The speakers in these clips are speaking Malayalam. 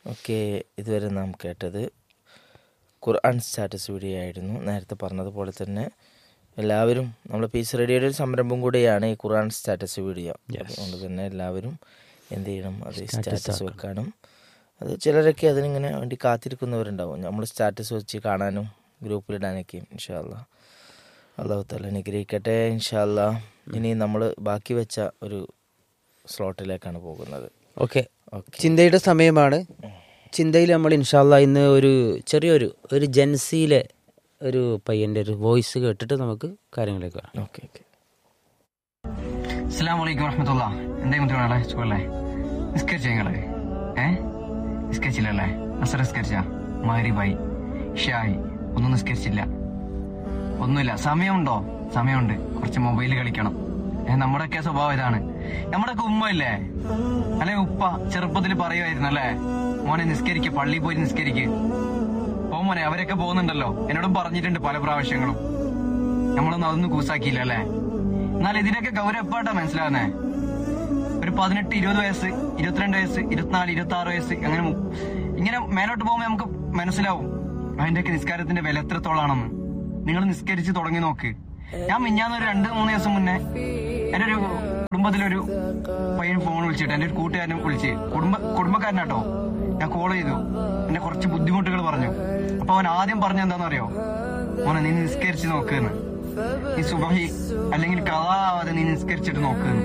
ഓക്കെ ഇതുവരെ നാം കേട്ടത് ഖുർആൻ സ്റ്റാറ്റസ് വീഡിയോ ആയിരുന്നു നേരത്തെ പറഞ്ഞതുപോലെ തന്നെ എല്ലാവരും നമ്മൾ പീസ് റേഡിയോയുടെ ഒരു സംരംഭം കൂടിയാണ് ഈ ഖുർആൻ സ്റ്റാറ്റസ് വീഡിയോ അതുകൊണ്ട് തന്നെ എല്ലാവരും എന്ത് ചെയ്യണം അത് സ്റ്റാറ്റസ് വെക്കാനും അത് ചിലരൊക്കെ അതിനിങ്ങനെ വേണ്ടി കാത്തിരിക്കുന്നവരുണ്ടാവും നമ്മൾ സ്റ്റാറ്റസ് വെച്ച് കാണാനും ഗ്രൂപ്പിലിടാനൊക്കെ ഇൻഷാല്ല അള്ളാഹു താല അനുഗ്രഹിക്കട്ടെ ഇൻഷാല്ല ഇനി നമ്മൾ ബാക്കി വെച്ച ഒരു സ്ലോട്ടിലേക്കാണ് പോകുന്നത് ഓക്കെ ഓക്കെ ചിന്തയുടെ സമയമാണ് ചിന്തയിൽ നമ്മൾ ഇൻഷാല്ല ഇന്ന് ഒരു ചെറിയൊരു ഒരു ജൻസിയിലെ ഒരു പയ്യൻ്റെ ഒരു വോയിസ് കേട്ടിട്ട് നമുക്ക് കാര്യങ്ങളിലേക്ക് വരാം ഓക്കെ ഓക്കെ അസ്സാം വലൈക്കും വറഹമത്തുള്ള എന്തേ മുത്തുകളെ സുഖല്ലേ നിസ്കരിച്ച നിങ്ങള് ഏ നിസ്കരിച്ചില്ലല്ലേ അസർ നിസ്കരിച്ച മാരിബായി ഷായി ഒന്നും നിസ്കരിച്ചില്ല ഒന്നുമില്ല സമയമുണ്ടോ സമയമുണ്ട് കുറച്ച് മൊബൈൽ കളിക്കണം ഏ നമ്മുടെയൊക്കെ സ്വഭാവം ഇതാണ് നമ്മുടെയൊക്കെ ഉമ്മ ഇല്ലേ അല്ലെ ഉപ്പ ചെറുപ്പത്തിൽ പറയുമായിരുന്നു അല്ലേ മോനെ നിസ്കരിക്ക് പള്ളിയിൽ പോയി നിസ്കരിക്ക് ഓ മോനെ അവരൊക്കെ പോകുന്നുണ്ടല്ലോ എന്നോടും പറഞ്ഞിട്ടുണ്ട് പല പ്രാവശ്യങ്ങളും നമ്മളൊന്നും അതൊന്നും കൂസാക്കിയില്ല അല്ലേ എന്നാൽ ഇതിനൊക്കെ ഗൗരവപ്പായിട്ടാ മനസ്സിലാകുന്നേ ഒരു പതിനെട്ട് ഇരുപത് വയസ്സ് ഇരുപത്തിരണ്ട് വയസ്സ് ഇരുപത്തിനാല് ഇരുപത്തി ആറ് വയസ്സ് അങ്ങനെ മു- ഇങ്ങനെ മേലോട്ട് പോകുമ്പോൾ നമുക്ക് മനസ്സിലാവും അതിന്റെയൊക്കെ നിസ്കാരത്തിന്റെ വില എത്രത്തോളാണെന്ന് നിങ്ങൾ നിസ്കരിച്ച് തുടങ്ങി നോക്ക് ഞാൻ മിഞ്ഞാന്ന് ഒരു രണ്ട് മൂന്ന് ദിവസം മുന്നേ എന്റെ ഒരു കുടുംബത്തിലൊരു പയ്യൻ ഫോൺ വിളിച്ചിട്ട് എന്റെ ഒരു കൂട്ടുകാരനെ വിളിച്ച് കുടുംബ കുടുംബക്കാരനാട്ടോ ഞാൻ കോൾ ചെയ്തു എന്റെ കുറച്ച് ബുദ്ധിമുട്ടുകൾ പറഞ്ഞു അപ്പൊ അവൻ ആദ്യം പറഞ്ഞ എന്താണെന്നറിയോ മോനെ നീ നിസ്കരിച്ച് നോക്കുന്ന് നീ സുബഹി അല്ലെങ്കിൽ കഥാവാതെ നീ നിസ്കരിച്ചിട്ട് നോക്കുന്ന്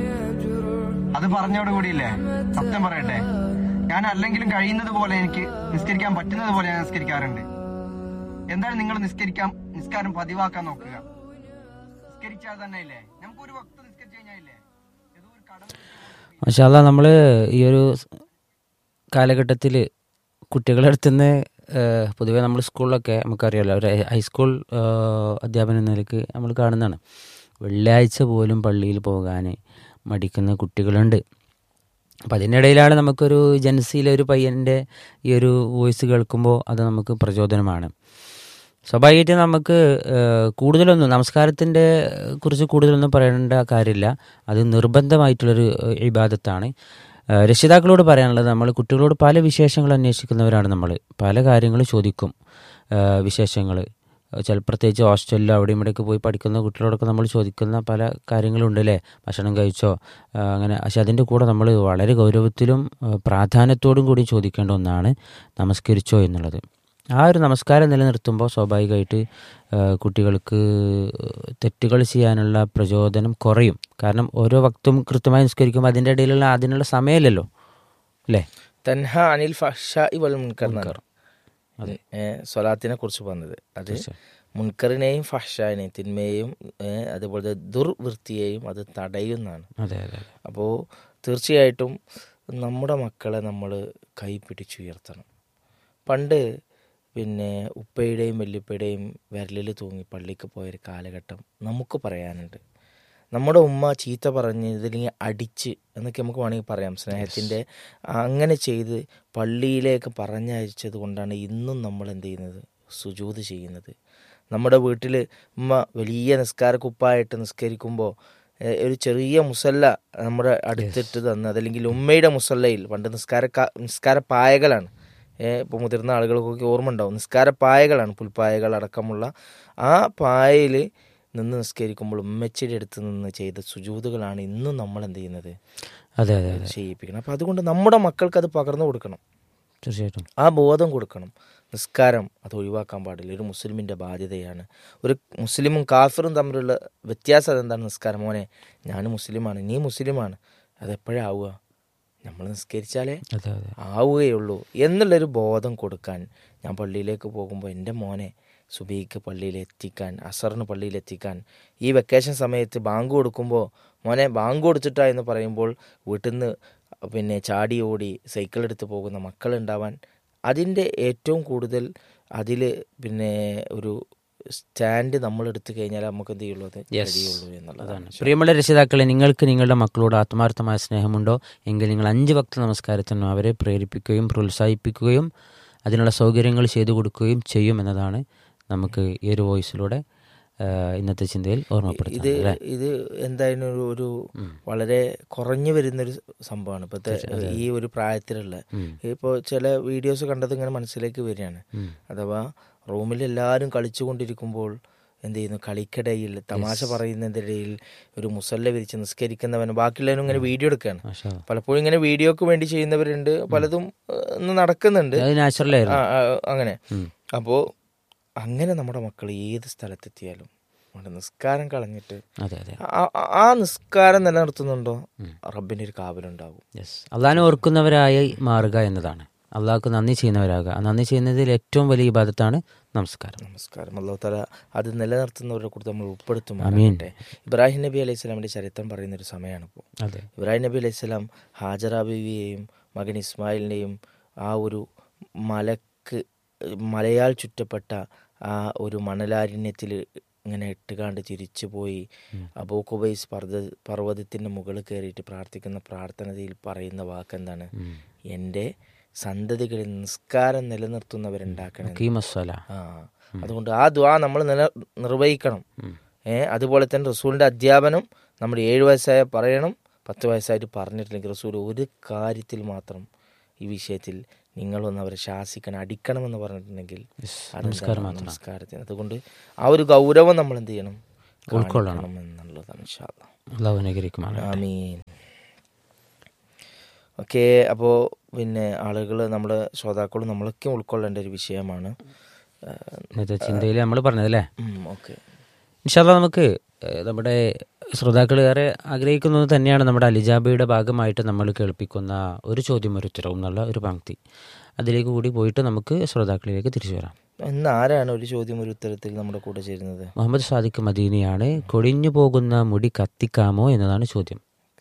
അത് പറഞ്ഞോട് കൂടിയില്ലേ സത്യം പറയട്ടെ ഞാൻ അല്ലെങ്കിലും കഴിയുന്നത് പോലെ എനിക്ക് നിസ്കരിക്കാൻ പറ്റുന്നത് പോലെ ഞാൻ നിസ്കരിക്കാറുണ്ട് എന്തായാലും നിങ്ങൾ നിസ്കരിക്കാം നിസ്കാരം പതിവാക്കാൻ നോക്കുക നിസ്കരിച്ചാൽ തന്നെ ഇല്ലേ നമുക്ക് ഒരു വക്ത് നിസ്കരിച്ചു കഴിഞ്ഞാൽ ഇല്ലേ ഏതോ ഒരു കടം മഷാല്ല നമ്മൾ ഈ ഒരു കാലഘട്ടത്തിൽ കുട്ടികളുടെ അടുത്ത് നിന്ന് പൊതുവേ നമ്മൾ സ്കൂളിലൊക്കെ നമുക്കറിയാമല്ലോ ഒരു ഹൈസ്കൂൾ ഏഹ്, അധ്യാപനം എന്ന നിലയ്ക്ക് നമ്മൾ കാണുന്നതാണ് വെള്ളിയാഴ്ച പോലും പള്ളിയിൽ പോകാൻ മടിക്കുന്ന കുട്ടികളുണ്ട് അപ്പം അതിനിടയിലാണ് നമുക്കൊരു ജൻസിയിലെ ഒരു പയ്യൻ്റെ ഈ ഒരു വോയിസ് കേൾക്കുമ്പോൾ അത് നമുക്ക് പ്രചോദനമാണ് സ്വാഭാവികമായിട്ടും നമുക്ക് ഏഹ്, കൂടുതലൊന്നും നമസ്കാരത്തിൻ്റെ കുറിച്ച് കൂടുതലൊന്നും പറയേണ്ട കാര്യമില്ല അത് നിർബന്ധമായിട്ടുള്ളൊരു ഏഹ്, ഇബാദത്താണ് ഏഹ്, രക്ഷിതാക്കളോട് പറയാനുള്ളത് നമ്മൾ കുട്ടികളോട് പല വിശേഷങ്ങൾ അന്വേഷിക്കുന്നവരാണ് നമ്മൾ പല കാര്യങ്ങളും ചോദിക്കും വിശേഷങ്ങൾ ചില പ്രത്യേകിച്ച് ഹോസ്റ്റലിലോ അവിടെയും ഇവിടെയൊക്കെ പോയി പഠിക്കുന്ന കുട്ടികളോടൊക്കെ നമ്മൾ ചോദിക്കുന്ന പല കാര്യങ്ങളുണ്ട് അല്ലേ ഭക്ഷണം കഴിച്ചോ ആ, അങ്ങനെ പക്ഷെ അതിൻ്റെ കൂടെ നമ്മൾ വളരെ ഗൗരവത്തിലും ആ, പ്രാധാന്യത്തോടും കൂടി ചോദിക്കേണ്ട ഒന്നാണ് നമസ്കരിച്ചോ എന്നുള്ളത് ആ ഒരു നമസ്കാരം നിലനിർത്തുമ്പോൾ സ്വാഭാവികമായിട്ട് ആ, കുട്ടികൾക്ക് തെറ്റുകൾ ചെയ്യാനുള്ള പ്രചോദനം കുറയും കാരണം ഓരോ വക്തും കൃത്യമായി നിസ്കരിക്കുമ്പോൾ അതിൻ്റെ ഇടയിലുള്ള അതിനുള്ള സമയമില്ലല്ലോ അല്ലേ തൻഹ അനിൽ ഫഷായി വൽ മുൻകർ എന്നാണ് സ്വലാത്തിനെ കുറിച്ച് പറഞ്ഞത് അത് മുൻകറിനെയും ഫഷാനെയും തിന്മയെയും ഏ, അതുപോലെ ദുർവൃത്തിയെയും അത് തടയുന്നതാണ് അതെ അതെ അതെ അപ്പോൾ തീർച്ചയായിട്ടും നമ്മുടെ മക്കളെ നമ്മൾ കൈ പിടിച്ചുയർത്തണം പണ്ട് പിന്നെ ഉപ്പയുടെയും വല്യുപ്പയുടെയും വിരലിൽ തൂങ്ങി പള്ളിക്ക് പോയൊരു കാലഘട്ടം നമുക്ക് പറയാനുണ്ട് നമ്മുടെ ഉമ്മ ചീത്ത പറഞ്ഞതില്ലെങ്കിൽ അടിച്ച് എന്നൊക്കെ നമുക്ക് വേണമെങ്കിൽ പറയാം സ്നേഹത്തിൻ്റെ അങ്ങനെ ചെയ്ത് പള്ളിയിലേക്ക് പറഞ്ഞയച്ചത് കൊണ്ടാണ് ഇന്നും നമ്മൾ എന്ത് ചെയ്യുന്നത് സുജൂത് ചെയ്യുന്നത് നമ്മുടെ വീട്ടിൽ ഉമ്മ വലിയ നിസ്കാര കുപ്പായിട്ട് നിസ്കരിക്കുമ്പോൾ ഏഹ്, ഒരു ചെറിയ മുസല്ല നമ്മുടെ അടുത്തിട്ട് തന്ന് അതല്ലെങ്കിൽ ഉമ്മയുടെ മുസല്ലയിൽ പണ്ട് നിസ്കാര ക- നിസ്കാര പായകളാണ് ഇപ്പോൾ മുതിർന്ന ആളുകൾക്കൊക്കെ ഓർമ്മ ഉണ്ടാവും നിസ്കാര പായകളാണ് പുൽപ്പായകൾ അടക്കമുള്ള ആ പായയിൽ നിന്ന് നിസ്കരിക്കുമ്പോൾ ഉമ്മച്ചിയുടെ അടുത്ത് നിന്ന് ചെയ്ത സുജൂതുകളാണ് ഇന്നും നമ്മൾ എന്ത് ചെയ്യുന്നത് അതെ അതെ അതെ ചെയ്യിപ്പിക്കണം അപ്പം അതുകൊണ്ട് നമ്മുടെ മക്കൾക്ക് അത് പകർന്നു കൊടുക്കണം തീർച്ചയായിട്ടും ആ ബോധം കൊടുക്കണം നിസ്കാരം അത് ഒഴിവാക്കാൻ പാടില്ല ഒരു മുസ്ലിമിൻ്റെ ബാധ്യതയാണ് ഒരു മുസ്ലിമും കാഫിറും തമ്മിലുള്ള വ്യത്യാസം അതെന്താണ് നിസ്കാരം മോനെ ഞാൻ മുസ്ലിമാണ് നീ മുസ്ലിമാണ് അതെപ്പോഴാവുക നമ്മൾ നിസ്കരിച്ചാലേ അതെ അതെ ആവുകയുള്ളൂ എന്നുള്ളൊരു ബോധം കൊടുക്കാൻ ഞാൻ പള്ളിയിലേക്ക് പോകുമ്പോൾ എൻ്റെ മോനെ സുബീക്ക് പള്ളിയിൽ എത്തിക്കാൻ അസറിന് പള്ളിയിൽ എത്തിക്കാൻ ഈ വെക്കേഷൻ സമയത്ത് ബാങ്ക് കൊടുക്കുമ്പോൾ മോനെ ബാങ്ക് കൊടുത്തിട്ടാ എന്ന് പറയുമ്പോൾ വീട്ടിൽ നിന്ന് പിന്നെ ചാടി ഓടി സൈക്കിൾ എടുത്ത് പോകുന്ന മക്കളുണ്ടാവാൻ അതിൻ്റെ ഏറ്റവും കൂടുതൽ അതിൽ പിന്നെ ഒരു സ്റ്റാൻഡ് നമ്മൾ എടുത്തു കഴിഞ്ഞാൽ നമുക്ക് എന്ത് ചെയ്യുള്ളൂ അത് കഴിയുള്ളൂ എന്നുള്ളതാണ് പ്രിയമുള്ള രക്ഷിതാക്കളെ നിങ്ങൾക്ക് നിങ്ങളുടെ മക്കളോട് ആത്മാർത്ഥമായ സ്നേഹമുണ്ടോ എങ്കിൽ നിങ്ങൾ അഞ്ച് ഭക്ത നമസ്കാരത്തിനും അവരെ പ്രേരിപ്പിക്കുകയും പ്രോത്സാഹിപ്പിക്കുകയും അതിനുള്ള സൗകര്യങ്ങൾ ചെയ്തു കൊടുക്കുകയും ചെയ്യും എന്നതാണ് നമുക്ക് ഈ ഒരു വോയിസിലൂടെ ആ, ഇന്നത്തെ ചിന്തയിൽ ഇത് ഓർമ്മപ്പെടുത്തുന്നത് അല്ലേ ഇത് എന്തായാലും ഒരു ഒരു വളരെ കുറഞ്ഞു വരുന്നൊരു സംഭവമാണ് ഇപ്പോഴത്തെ ഈ ഒരു പ്രായത്തിലുള്ള ഉം. ഇപ്പോൾ ചില വീഡിയോസ് കണ്ടത് ഇങ്ങനെ മനസ്സിലേക്ക് വരികയാണ് ഉം. അഥവാ റൂമിൽ എല്ലാവരും കളിച്ചുകൊണ്ടിരിക്കുമ്പോൾ എന്ത് ചെയ്യുന്നു കളിക്കിടയിൽ തമാശ പറയുന്നതിനിടയിൽ ഒരു മുസല്ല വിരിച്ച് നിസ്കരിക്കുന്നവൻ ബാക്കിയുള്ളവനും ഇങ്ങനെ വീഡിയോ എടുക്കുകയാണ് മാഷാ അല്ലാ. പലപ്പോഴും ഇങ്ങനെ വീഡിയോക്ക് വേണ്ടി ചെയ്യുന്നവരുണ്ട് പലതും ഏഹ്, ഇന്ന് നടക്കുന്നുണ്ട് അത് നാച്ചുറലായിരുന്നു ആ, ആ, അങ്ങനെ ഉം. അപ്പോൾ അങ്ങനെ നമ്മുടെ മക്കൾ ഏത് സ്ഥലത്തെത്തിയാലും നമ്മുടെ നിസ്കാരം കളഞ്ഞിട്ട് അതെ അതെ ആ- ആ- ആ നിസ്കാരം നിലനിർത്തുന്നുണ്ടോ റബ്ബിന്റെ ഒരു കാവലുണ്ടാകും യെസ് അള്ളാഹിനെ ഓർക്കുന്നവരായി മാറുക എന്നതാണ് അള്ളാഹ്ക്ക് നന്ദി ചെയ്യുന്നവരാകുക ആ നന്ദി ചെയ്യുന്നതിൽ ഏറ്റവും വലിയ ഇബാദത്താണ് നമസ്കാരം നമസ്കാരം അള്ളാഹു തല അത് നിലനിർത്തുന്നവരെ കുറിച്ച് നമ്മൾ ഉൾപ്പെടുത്തുമാറാകട്ടെ ഇബ്രാഹിം നബി അലൈഹി സ്വലാമിന്റെ ചരിത്രം പറയുന്ന ഒരു സമയമാണ് ഇപ്പോൾ അതെ ഇബ്രാഹിം നബി അലൈഹി സ്വലാം ഹാജറ ബീവിയെയും മകൻ ഇസ്മായിലിനെയും ആ ഒരു മലക്ക് മലയാൽ ചുറ്റപ്പെട്ട ആ ഒരു മണലാരണ്യത്തിൽ ഇങ്ങനെ ഇട്ടുകാണ്ട് തിരിച്ചു പോയി അബൂ കുബൈസ് പർവ്വത പർവ്വതത്തിൻ്റെ മുകളിൽ കയറിയിട്ട് പ്രാർത്ഥിക്കുന്ന പ്രാർത്ഥനയിൽ പറയുന്ന വാക്കെന്താണ് എൻ്റെ സന്തതികളിൽ നിസ്കാരം നിലനിർത്തുന്നവരുണ്ടാക്കണം കീ മസാല ആ അതുകൊണ്ട് ആ ദ്വാ നമ്മൾ നില നിർവഹിക്കണം ഏ അതുപോലെ തന്നെ റസൂലിൻ്റെ അധ്യാപനം നമ്മൾ ഏഴ് വയസ്സായ പറയണം പത്ത് വയസ്സായിട്ട് പറഞ്ഞിട്ടില്ലെങ്കിൽ റസൂൽ ഒരു കാര്യത്തിൽ മാത്രം ഈ വിഷയത്തിൽ നിങ്ങളൊന്ന് അവരെ ശാസിക്കണം അടിക്കണമെന്ന് പറഞ്ഞിട്ടുണ്ടെങ്കിൽ അതെന്താണ്? നമസ്കാരത്തിന് അതുകൊണ്ട് ആ ഒരു ഗൗരവം നമ്മൾ എന്ത് ചെയ്യണം ഉൾക്കൊള്ളണം എന്നുള്ളതാണ് ഇൻഷാ അല്ലാ. അള്ളാഹു അനുഗ്രഹിക്കുമാണ് ആമീൻ ഓക്കെ അപ്പോൾ പിന്നെ ആളുകൾ നമ്മുടെ ശ്രോതാക്കളും നമ്മളൊക്കെ ഉൾക്കൊള്ളേണ്ട ഒരു വിഷയമാണ് ഇന്നത്തെ ചിന്തയിൽ നമ്മൾ പറഞ്ഞതല്ലേ ഓക്കെ ഇൻഷാല്ല നമുക്ക് ഏഹ്, നമ്മുടെ ശ്രോതാക്കൾ ഏറെ ആഗ്രഹിക്കുന്നത് തന്നെയാണ് നമ്മുടെ അലിജാബയുടെ ഭാഗമായിട്ട് നമ്മൾ കേൾപ്പിക്കുന്ന ഒരു ചോദ്യം ഒരു ഉത്തരവും എന്നുള്ള ഒരു പങ്ക്തി അതിലേക്ക് കൂടി പോയിട്ട് നമുക്ക് ശ്രോതാക്കളിലേക്ക് തിരിച്ചു വരാം ഇന്ന് ആരാണ് ഒരു ചോദ്യം ഒരു ഉത്തരത്തിൽ നമ്മുടെ കൂടെ ചേരുന്നത് മുഹമ്മദ് സാദിഖ് മദീനിയാണ് കൊഴിഞ്ഞു പോകുന്ന മുടി കത്തിക്കാമോ എന്നതാണ് ചോദ്യം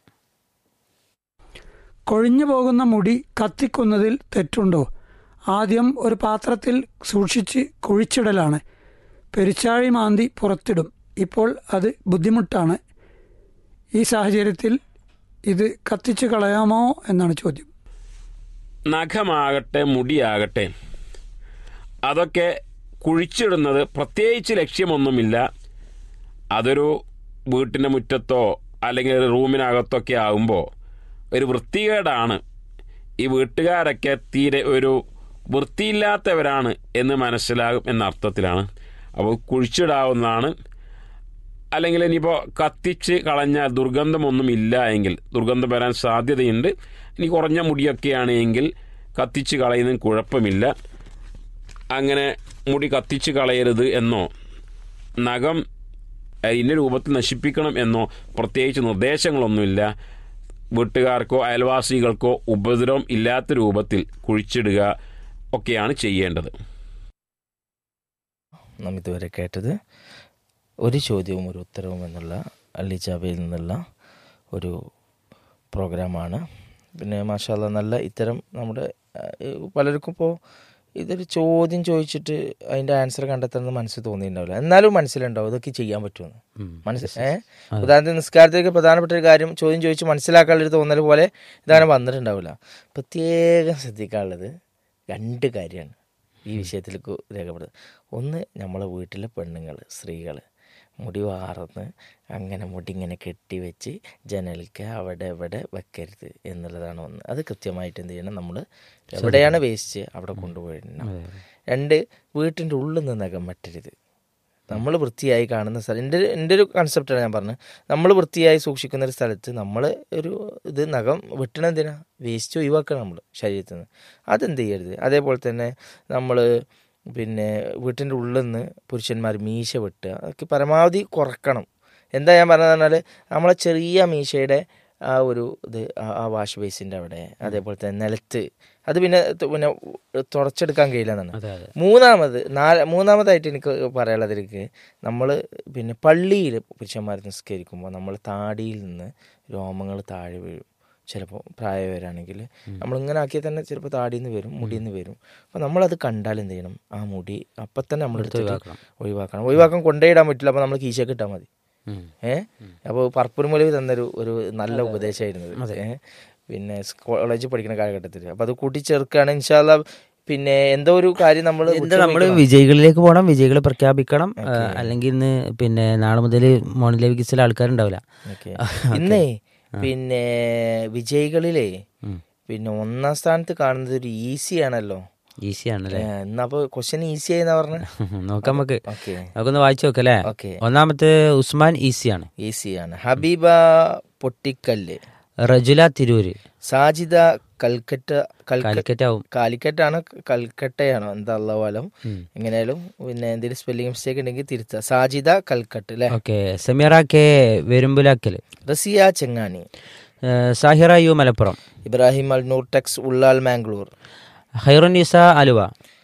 കൊഴിഞ്ഞു പോകുന്ന മുടി കത്തിക്കുന്നതിൽ തെറ്റുണ്ടോ ആദ്യം ഒരു പാത്രത്തിൽ സൂക്ഷിച്ച് കുഴിച്ചിടലാണ് പെരിച്ചാഴി മാന്തി പുറത്തിടും ഇപ്പോൾ അത് ബുദ്ധിമുട്ടാണ് ഈ സാഹചര്യത്തിൽ ഇത് കത്തിച്ചു കളയാമോ എന്നാണ് ചോദ്യം നഖമാകട്ടെ മുടിയാകട്ടെ അതൊക്കെ കുഴിച്ചിടുന്നത് പ്രത്യേകിച്ച് ലക്ഷ്യമൊന്നുമില്ല അതൊരു വീട്ടിൻ്റെ മുറ്റത്തോ അല്ലെങ്കിൽ ഒരു റൂമിനകത്തൊക്കെ ആകുമ്പോൾ ഒരു വൃത്തികേടാണ് ഈ വീട്ടുകാരൊക്കെ തീരെ ഒരു വൃത്തിയില്ലാത്തവരാണ് എന്ന് മനസ്സിലാകും എന്ന അർത്ഥത്തിലാണ് അപ്പോൾ കുഴിച്ചിടാവുന്നതാണ് അല്ലെങ്കിൽ ഇനിയിപ്പോൾ കത്തിച്ച് കളഞ്ഞാൽ ദുർഗന്ധമൊന്നും ഇല്ല എങ്കിൽ ദുർഗന്ധം വരാൻ സാധ്യതയുണ്ട് ഇനി കുറഞ്ഞ മുടിയൊക്കെയാണ് എങ്കിൽ കത്തിച്ച് കളയുന്നതിന് കുഴപ്പമില്ല അങ്ങനെ മുടി കത്തിച്ച് കളയരുത് എന്നോ നഖം അഹ് ഇന്ന രൂപത്തിൽ നശിപ്പിക്കണം എന്നോ പ്രത്യേകിച്ച് നിർദ്ദേശങ്ങളൊന്നുമില്ല വീട്ടുകാർക്കോ അയൽവാസികൾക്കോ ഉപദ്രവം ഇല്ലാത്ത രൂപത്തിൽ കുഴിച്ചിടുക ഒക്കെയാണ് ചെയ്യേണ്ടത് നാം ഇതുവരെ കേട്ടത് ഒരു ചോദ്യവും ഒരു ഉത്തരവും എന്നുള്ള അല്ലിജാബയിൽ നിന്നുള്ള ഒരു പ്രോഗ്രാമാണ് പിന്നെ മാഷാല്ല നല്ല ഇത്തരം നമ്മുടെ ഏഹ്, പലർക്കും ഇപ്പോൾ ഇതൊരു ചോദ്യം ചോദിച്ചിട്ട് അതിൻ്റെ ആൻസർ കണ്ടെത്തുന്നത് മനസ്സിൽ തോന്നിയിട്ടുണ്ടാവില്ല എന്നാലും മനസ്സിലുണ്ടാവും ഇതൊക്കെ ചെയ്യാൻ പറ്റുമെന്ന് മനസ്സിൽ ഏഹ് ഉദാഹരണത്തിന് നിസ്കാരത്തിലേക്ക് പ്രധാനപ്പെട്ട ഒരു കാര്യം ചോദ്യം ചോദിച്ച് മനസ്സിലാക്കാനുള്ള ഒരു തോന്നൽ പോലെ ഇതങ്ങനെ വന്നിട്ടുണ്ടാവില്ല പ്രത്യേകം ശ്രദ്ധിക്കാനുള്ളത് രണ്ട് കാര്യമാണ് ഈ വിഷയത്തിലേക്ക് രേഖപ്പെടുത്തുന്നത് ഒന്ന് നമ്മളെ വീട്ടിലെ പെണ്ണുങ്ങൾ സ്ത്രീകൾ മുടി വാർന്ന് അങ്ങനെ മുടി ഇങ്ങനെ കെട്ടിവെച്ച് ജനലിക്ക് അവിടെ ഇവിടെ വെക്കരുത് എന്നുള്ളതാണ് ഒന്ന് അത് കൃത്യമായിട്ട് എന്ത് ചെയ്യണം നമ്മൾ എവിടെയാണ് വേസ്റ്റ് അവിടെ കൊണ്ടുപോയിടണം രണ്ട് വീട്ടിൻ്റെ ഉള്ളിൽ നിന്ന് നഖം വെട്ടരുത് നമ്മൾ വൃത്തിയായി കാണുന്ന സ്ഥലം എൻ്റെ എൻ്റെ ഒരു കൺസെപ്റ്റാണ് ഞാൻ പറഞ്ഞത് നമ്മൾ വൃത്തിയായി സൂക്ഷിക്കുന്ന ഒരു സ്ഥലത്ത് നമ്മൾ ഒരു ഇത് നഖം വെട്ടണം എന്തിനാ വേസ്റ്റ് ഒഴിവാക്കണം നമ്മൾ ശരീരത്തിൽ നിന്ന് അതെന്ത് ചെയ്യരുത് അതേപോലെ തന്നെ നമ്മൾ പിന്നെ വീട്ടിൻ്റെ ഉള്ളിൽ നിന്ന് പുരുഷന്മാർ മീശ വെട്ടുക അതൊക്കെ പരമാവധി കുറക്കണം എന്താ ഞാൻ പറഞ്ഞതെന്ന് പറഞ്ഞാൽ നമ്മളെ ചെറിയ മീശയുടെ ആ ഒരു ഇത് ആ- ആ വാഷ് ബേസിൻ്റെ അവിടെ അതേപോലെ തന്നെ നിലത്ത് അത് പിന്നെ ത- പിന്നെ തുടച്ചെടുക്കാൻ കഴിയില്ല എന്നാണ് അതെ അതെ മൂന്നാമത് നാല് മൂന്നാമതായിട്ട് എനിക്ക് പറയാനുള്ളത് എനിക്ക് നമ്മൾ പിന്നെ പള്ളിയിൽ പുരുഷന്മാർ നിസ്കരിക്കുമ്പോൾ നമ്മൾ താടിയിൽ നിന്ന് രോമങ്ങൾ താഴെ വീഴും ചിലപ്പോൾ പ്രായവരാണെങ്കിൽ നമ്മളിങ്ങനെ ആക്കിയാൽ തന്നെ ചിലപ്പോൾ താടിയിൽ നിന്ന് വരും മുടിയിൽ നിന്ന് വരും അപ്പോൾ നമ്മളത് കണ്ടാൽ എന്ത് ചെയ്യണം ആ മുടി അപ്പം തന്നെ നമ്മൾ എടുത്തിട്ട് ഒഴിവാക്കണം. ഒഴിവാക്കണം ഒഴിവാക്കാൻ കൊണ്ടേയിടാൻ പറ്റില്ല അപ്പോൾ നമ്മൾ കീശക്ക് ഇട്ടാൽ മതി ഉം. ഏ അപ്പോൾ പർപ്പൂർ മൊലി തന്നൊരു ഒരു നല്ല ഉപദേശമായിരുന്നു ഇത്. ഏ പിന്നെ കോളേജിൽ പഠിക്കുന്ന കാലഘട്ടത്തിൽ അപ്പോൾ അത് കൂട്ടിച്ചേർക്കുകയാണ് ഇൻഷാല്ല പിന്നെ എന്തോ ഒരു കാര്യം നമ്മൾ എന്താ നമ്മള് വിജയികളിലേക്ക് പോകണം വിജയികളെ പ്രഖ്യാപിക്കണം ആ, അല്ലെങ്കിൽ ഇന്ന് പിന്നെ നാളെ മുതൽ മോർണിംഗ് ലൈവ് കിസിൽ ആൾക്കാരുണ്ടാവില്ല ഇന്നേ പിന്നെ വിജയികളിലെ ഉം. പിന്നെ ഒന്നാം സ്ഥാനത്ത് കാണുന്നത് ഒരു ഈസി ആണല്ലോ ഈസി ആണല്ലേ എന്നപ്പോ ക്വസ്റ്റ്യൻ ഈസി ആയിന്നാ പറഞ്ഞ നോക്കാം നമുക്ക് ഓക്കെ നമുക്കൊന്ന് വായിച്ചു നോക്കല്ലേ ഓക്കെ ഒന്നാമത്തെ ഉസ്മാൻ ഈസിയാണ് ഈസി ആണ് ഹബീബ പൊട്ടിക്കല്ല് റജുല തിരൂര് സാജിദ കൽക്കറ്റ കൽക്ക കാലിക്കറ്റ് ആവും കാലിക്കറ്റാണോ കൽക്കട്ടയാണോ എന്താ പോലും എങ്ങനെയാലും പിന്നെ എന്തെങ്കിലും സ്പെല്ലിംഗ് മിസ്റ്റേക്ക് ഉണ്ടെങ്കിൽ തിരുത്ത സാജിദ കൽക്കട്ട് അല്ലെ ഓക്കെ സമീറ കെ വെരുമ്പുലാക്കൽ റസിയ ചെങ്ങാനി ഏഹ് സാഹിറ യു മലപ്പുറം ഇബ്രാഹിം അൽനൂർ ടെക്സ് ഉള്ളാൽ മാംഗ്ലൂർ ഹൈറുനിസ അലുവ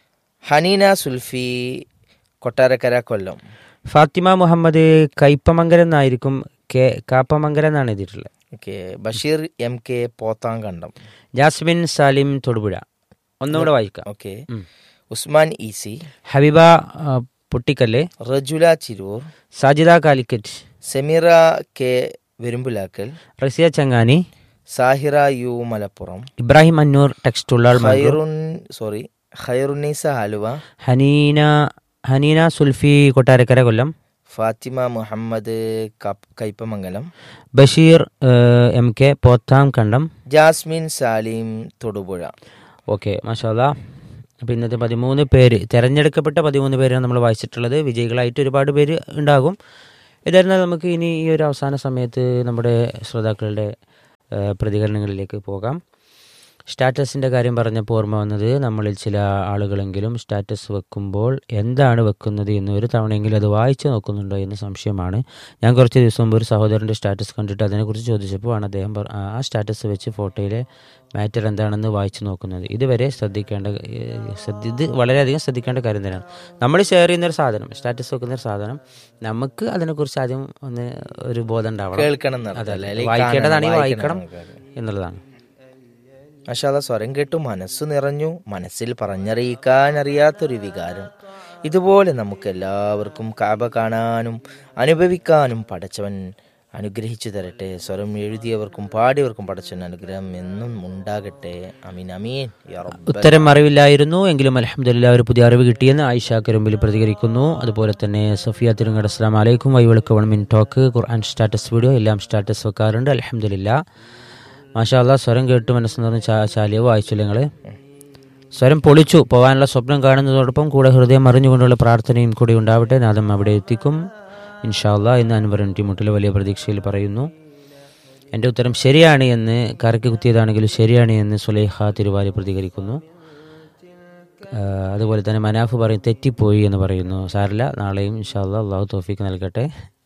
ഹനീന സുൽഫി കൊട്ടാരക്കര കൊല്ലം ഫാത്തിമ മുഹമ്മദ് കയ്പമംഗലം എന്നായിരിക്കും കെ കാപ്പമംഗലം എന്നാണ് എഴുതിയിട്ടുള്ളത് okay Basheer M K Pothankandam Jasmin Salim Thodupuzha ഒന്നുകൂടെ വായിക്കാം ഓക്കെ ഉം. ഉസ്മാൻ ഈസി ഹബീബ ആ, Pottikkal Rajula Chirur Sajida Calicut Sameera K Verumpulakkal Raziya Changani Sahira U Malappuram Ibrahim Annoor text Ullal Mangaluru Khairun sorry Khairunnisa Aluva Haneena Haneena Sulfi Kottarakkara Kollam Fathima Muhammad കപ്- കയ്പമംഗലം ബഷീർ ഏഹ്, M K Pothankandam Jasmin Salim Thodupuzha okay മാഷാല്ല അപ്പോൾ ഇന്നത്തെ പതിമൂന്ന് പേര് തിരഞ്ഞെടുക്കപ്പെട്ട പതിമൂന്ന് പേരാണ് നമ്മൾ വായിച്ചിട്ടുള്ളത് വിജയികളായിട്ട് ഒരുപാട് പേര് ഉണ്ടാകും ഏതായിരുന്നാലും നമുക്ക് ഇനി ഈ ഒരു അവസാന സമയത്ത് നമ്മുടെ ശ്രോതാക്കളുടെ ഏഹ്, പ്രതികരണങ്ങളിലേക്ക് പോകാം സ്റ്റാറ്റസിൻ്റെ കാര്യം പറഞ്ഞപ്പോൾ ഓർമ്മ വന്നത് നമ്മളിൽ ചില ആളുകളെങ്കിലും സ്റ്റാറ്റസ് വെക്കുമ്പോൾ എന്താണ് വെക്കുന്നത് എന്ന് ഒരു തവണയെങ്കിലും അത് വായിച്ചു നോക്കുന്നുണ്ടോ എന്ന് സംശയമാണ് ഞാൻ കുറച്ച് ദിവസം മുമ്പ് ഒരു സഹോദരൻ്റെ സ്റ്റാറ്റസ് കണ്ടിട്ട് അതിനെക്കുറിച്ച് ചോദിച്ചപ്പോൾ ആണ് അദ്ദേഹം പറ- ആ ആ സ്റ്റാറ്റസ് വെച്ച് ഫോട്ടോയിലെ മാറ്റർ എന്താണെന്ന് വായിച്ചു നോക്കുന്നത് ഇതുവരെ ശ്രദ്ധിക്കേണ്ട ഏഹ്, ശ്രദ്ധ- ഇത് വളരെയധികം ശ്രദ്ധിക്കേണ്ട കാര്യം തന്നെയാണ് നമ്മൾ ഷെയർ ചെയ്യുന്ന ഒരു സാധനം സ്റ്റാറ്റസ് വെക്കുന്ന ഒരു സാധനം നമുക്ക് അതിനെക്കുറിച്ച് ആദ്യം ഒന്ന് ഒരു ബോധം ഉണ്ടാവണം കേൾക്കണം എന്നർത്ഥം അതെ, അല്ലേ? അതെ. അല്ലെങ്കിൽ വായിക്കേണ്ടതാണെങ്കിൽ കാണണം, വായിക്കണം വായിക്കണം. എന്നുള്ളതാണ് മഷാല സ്വരം കേട്ടു മനസ്സു നിറഞ്ഞു മനസ്സിൽ പറഞ്ഞറിയിക്കാൻ അറിയാത്തൊരു വികാരം ഇതുപോലെ നമുക്ക് എല്ലാവർക്കും കാബ കാണാനും അനുഭവിക്കാനും പടച്ചവൻ അനുഗ്രഹിച്ചു തരട്ടെ സ്വരം എഴുതിയവർക്കും പാടിയവർക്കും പടച്ചവൻ അനുഗ്രഹം എന്നും ഉണ്ടാകട്ടെ അമീൻ അമീൻ യാ റബ്ബൽ ഉത്തരം അറിവില്ലായിരുന്നു എങ്കിലും അലഹമ്മദില്ല ഒരു പുതിയ അറിവ് കിട്ടിയെന്ന് ആയിഷ കരുമ്പിൽ പ്രതികരിക്കുന്നു അതുപോലെ തന്നെ സഫിയ തിരുങ്ങട് അസ്ലാം അലൈക്കും വൈവിളക്ക് one min talk Quran status video എല്ലാം സ്റ്റാറ്റസ് വെക്കാറുണ്ട് അലഹമ്മദില്ല മാഷാ അല്ലാ സ്വരം കേട്ട് മനസ്സിൽ ചാ ചാലിയ വായിച്ചില്ല നിങ്ങൾ സ്വരം പൊളിച്ചു പോകാനുള്ള സ്വപ്നം കാണുന്നതോടൊപ്പം കൂടെ ഹൃദയം അറിഞ്ഞുകൊണ്ടുള്ള പ്രാർത്ഥനയും കൂടി ഉണ്ടാവട്ടെ നാദം അവിടെ എത്തിക്കും ഇൻഷാല്ല എന്ന് അൻവർ ടിമുട്ടിൽ വലിയ പ്രതീക്ഷയിൽ പറയുന്നു എൻ്റെ ഉത്തരം ശരിയാണ് എന്ന് കരക്ക് കുത്തിയതാണെങ്കിലും ശരിയാണ് എന്ന് സുലൈഹ തിരുവാലി പ്രതികരിക്കുന്നു ആ, അതുപോലെ തന്നെ മനാഫ് പറയും തെറ്റിപ്പോയി എന്ന് പറയുന്നു സാറില്ല നാളെയും ഇൻഷാല്ല അള്ളാഹു തോഫിക്ക് നൽകട്ടെ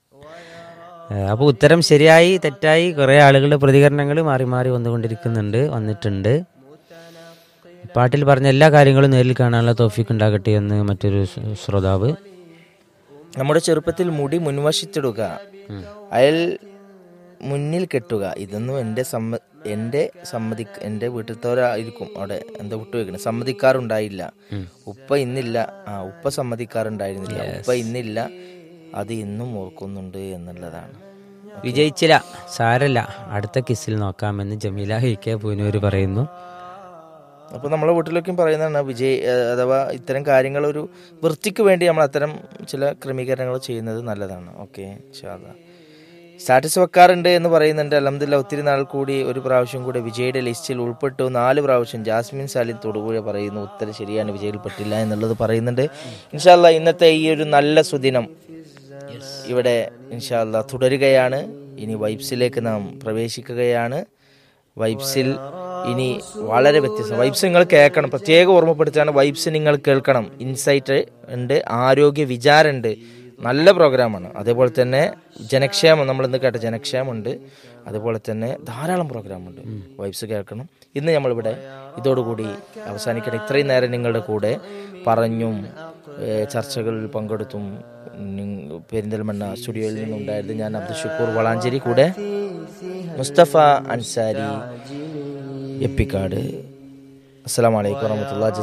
അപ്പോൾ ഉത്തരം ശരിയായി തെറ്റായി കുറേ ആളുകളുടെ പ്രതികരണങ്ങൾ മാറി മാറി വന്നുകൊണ്ടിരിക്കുന്നുണ്ട് വന്നിട്ടുണ്ട് പാട്ടിൽ പറഞ്ഞ എല്ലാ കാര്യങ്ങളും നേരിൽ കാണാനുള്ള തോഫിക്ക് ഉണ്ടാകട്ടെ എന്ന് മറ്റൊരു ശ്ര- ശ്രോതാവ് നമ്മുടെ ചെറുപ്പത്തിൽ മുടി മുൻവശത്തിടുക അയൽ മുന്നിൽ കെട്ടുക ഇതൊന്നും എൻ്റെ സമ്മ എൻ്റെ സമ്മതി എൻ്റെ വീട്ടിലത്തോരായിരിക്കും അവിടെ എന്താ വിട്ടു വെക്കണം സമ്മതിക്കാറുണ്ടായില്ല ഉപ്പ ഇന്നില്ല ആ ഉപ്പ സമ്മതിക്കാറുണ്ടായിരുന്നില്ല ഉപ്പ ഇന്നില്ല അത് ഇന്നും ഓർക്കുന്നുണ്ട് എന്നുള്ളതാണ് വിജയിച്ചില്ല സാരല്ല അടുത്ത കിസിൽ നോക്കാമെന്ന് ജമീല ഹി കെ പൂനൂര് പറയുന്നു അപ്പോൾ നമ്മളെ വീട്ടിലൊക്കെയും പറയുന്നതാണ് വിജയ് ഏഹ് അഥവാ ഇത്തരം കാര്യങ്ങൾ ഒരു വൃത്തിക്ക് വേണ്ടി നമ്മൾ അത്തരം ചില ക്രമീകരണങ്ങൾ ചെയ്യുന്നത് നല്ലതാണ് ഓക്കെ സ്റ്റാറ്റസ് വെക്കാറുണ്ട് എന്ന് പറയുന്നുണ്ട് അലഹമില്ല ഒത്തിരി നാൾ കൂടി ഒരു പ്രാവശ്യം കൂടി വിജയുടെ ലിസ്റ്റിൽ ഉൾപ്പെട്ടു നാല് പ്രാവശ്യം ജാസ്മിൻ സാലിൻ തൊടുപുഴ പറയുന്നു ഉത്തരം ശരിയാണ് വിജയിൽ പെട്ടില്ല എന്നുള്ളത് പറയുന്നുണ്ട് ഇൻഷാല്ല ഇന്നത്തെ ഈ ഒരു നല്ല സുദിനം ഇവിടെ ഇൻഷാല്ല തുടരുകയാണ് ഇനി വൈബ്സിലേക്ക് നാം പ്രവേശിക്കുകയാണ് വൈബ്സിൽ ഇനി വളരെ വ്യത്യസ്തം വൈബ്സ് നിങ്ങൾ കേൾക്കണം പ്രത്യേകം ഓർമ്മപ്പെടുത്തുകയാണ് വൈബ്സ് നിങ്ങൾ കേൾക്കണം ഇൻസൈറ്റ് ഉണ്ട് ആരോഗ്യ വിചാരമുണ്ട് നല്ല പ്രോഗ്രാമാണ് അതേപോലെ തന്നെ ജനക്ഷേമം നമ്മൾ ഇന്ന് കേട്ട ജനക്ഷേമമുണ്ട് അതുപോലെ തന്നെ ധാരാളം പ്രോഗ്രാമുണ്ട് വൈബ്സ് കേൾക്കണം ഇന്ന് നമ്മളിവിടെ ഇതോടുകൂടി അവസാനിക്കണം ഇത്രയും നേരം നിങ്ങളുടെ കൂടെ പറഞ്ഞും ഏഹ് ചർച്ചകളിൽ പങ്കെടുത്തും നിങ്ങ- പെരിന്തൽമണ്ണ സ്റ്റുഡിയോയിൽ നിന്നുണ്ടായത് ഞാൻ അബ്ദുൽ ഷുക്കൂർ വളാഞ്ചേരി കൂടെ മുസ്തഫ അൻസാരി എപ്പിക്കാട് അസ്സാം വലൈക്കും വറഹമത്തുള്ള